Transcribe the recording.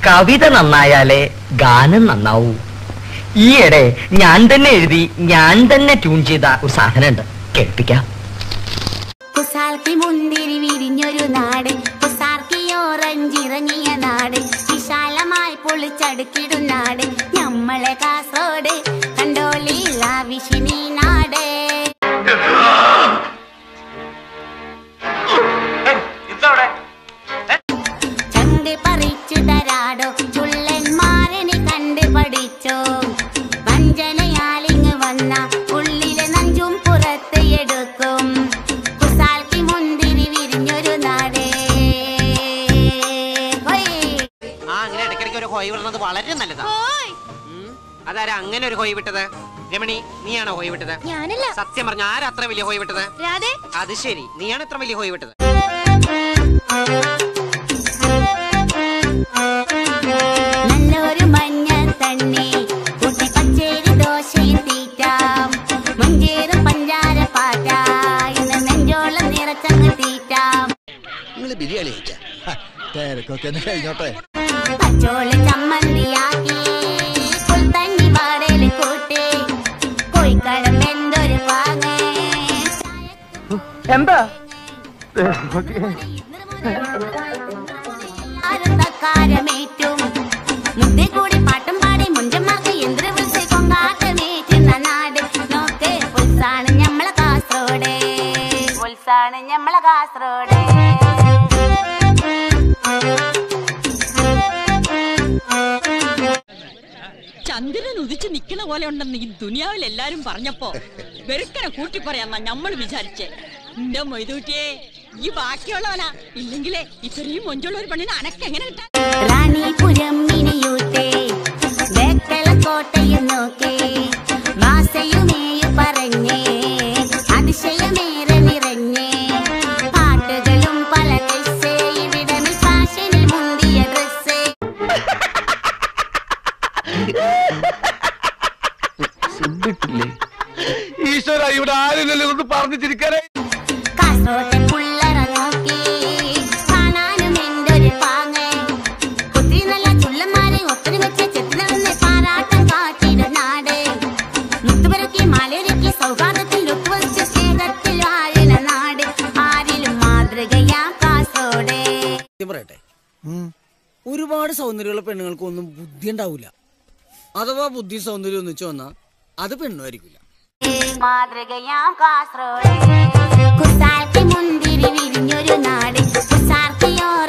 കവിത നന്നായാലേ ഗാനം നന്നാവൂ ഈയിടെ ഞാൻ തന്നെ എഴുതി ഞാൻ തന്നെ ട്യൂൺ ചെയ്ത ഒരു സാധനമുണ്ട് കേൾപ്പിക്കാം കുസാൽക്കി മുന്തിരി വിരിഞ്ഞൊരു നാട് കുസാർക്കി ഓറഞ്ച് ഇറങ്ങിയ നാട് വിശാലമായി പൊളിച്ചടുക്കിടും നാട് ഞമ്മളെ കാസോട് കണ്ടോളില്ല വിഷിനി നാട് ചണ്ട് പറിച്ചു തരാടോ ചുള്ളന്മാരനെ കണ്ട് പഠിച്ചോ വഞ്ചനയാലിങ് വന്ന ഉള്ളിലെ നഞ്ചും പുറത്ത് എടുക്കും കുസാൽക്കി മുന്തിരി വിരിഞ്ഞൊരു നാടേ ഹൊയ്. ആ അങ്ങനെ ഇടയ്ക്കിടയ്ക്ക് ഒരു ഹോയ് വിടുന്നത് വളരെ നല്ലതാ ഉം. അതാരാ അങ്ങനെ ഒരു ഹോയ് വിട്ടത് രമണി നീയാണോ ഹോയ് വിട്ടത് ഞാനല്ല സത്യം പറഞ്ഞ ആരാ അത്ര വലിയ ഹോയ് വിട്ടത് രാധേ അത് ശരി നീയാണ് ഇത്ര വലിയ ഹോയ് വിട്ടത് നല്ലൊരു മഞ്ഞ തണ്ണി കുട്ടി പച്ചേരി ദോശയും തീറ്റാം മഞ്ചേറും പഞ്ചാര പാറ്റ ഇന്ന് നെഞ്ചോളം നിറച്ചങ്ങ് തീറ്റാം നിങ്ങൾ ബിരിയാണി കഴിക്കാം തിരക്കൊക്കെ ഒന്ന് കഴിഞ്ഞോട്ടെ പച്ചോള് ചമ്മന്തിയാക്കി പുൽത്തണ്ണി വാടല് കൂട്ടി കോഴിക്കടം എന്തൊരു പാങ്ങ് എന്താ തക്കാരമേറ്റും മുദ്ദേ കൂടി പാട്ടും പാടി മുഞ്ചന്മാർക്ക് യന്ത്ര വിളിച്ച് കൊണ്ടാട്ടമേറ്റുന്ന നാട് നോക്ക് ഉത്സാണ് ഞമ്മളെ കാസർഗോഡ് ഉത്സാണ് ഞമ്മളെ കാസർഗോഡ് ചന്ദ്രൻ ഉദിച്ചു നിൽക്കുന്ന പോലെ ഉണ്ടെന്ന് ഈ ദുനിയാവിൽ എല്ലാരും പറഞ്ഞപ്പോ വെറുക്കനെ കൂട്ടി പറയാന്നാ നമ്മൾ വിചാരിച്ചേ എന്റെ മൊയ്തൂട്ടിയെ ഈ ബാക്കിയുള്ളവനാ ഇല്ലെങ്കിലേ ഇത്രയും മൊഞ്ചുള്ള ഒരു പെണ്ണിനെ അനക്കെങ്ങനെ കിട്ടാ റാണിപുരം മിനിയൂട്ടേ വേക്കല കോട്ടയും നോക്കേ മാസയുമേയു പറഞ്ഞേ അതിശയമേറെ നിറഞ്ഞേ പാട്ടുകളും പല ഡ്രസ്സേ ഇവിടെ ഫാഷനിൽ മുന്തിയ ഡ്രസ്സേ ഈശ്വര ഇവിടെ ആരില്ലല്ലോ ഒന്ന് പറഞ്ഞു ചിരിക്കാനേ കാസോട്ടെ പുള്ളറ നോക്കി കാണാനും എന്തൊരു പാങ്ങ് ഒത്തിരി നല്ല ചുള്ളന്മാരെ ഒത്തിരി വെച്ച് ചെത്തി നടന്ന് പാരാട്ടം കാട്ടിടും നാട് മുത്തുപെരുക്കി മലയൊരുക്കി സൗഹാർദ്ദത്തിൽ ഒത്തുവച്ച് സ്നേഹത്തിൽ വാഴുന്ന നാട് ആരിലും മാതൃകയാ കാസോട് സത്യം പറയട്ടെ ഒരുപാട് സൗന്ദര്യമുള്ള പെണ്ണുങ്ങൾക്കൊന്നും ബുദ്ധി ഉണ്ടാവില്ല അഥവാ ബുദ്ധി സൗന്ദര്യം ഒന്നിച്ചു വന്നാ അത് പെണ്ണുമായിരിക്കില്ല മാതൃകയാ കാസർഗോഡ് കുസാർക്കി മുന്തിരി വിരിഞ്ഞൊരു നാട് കുസാർക്കിയോർ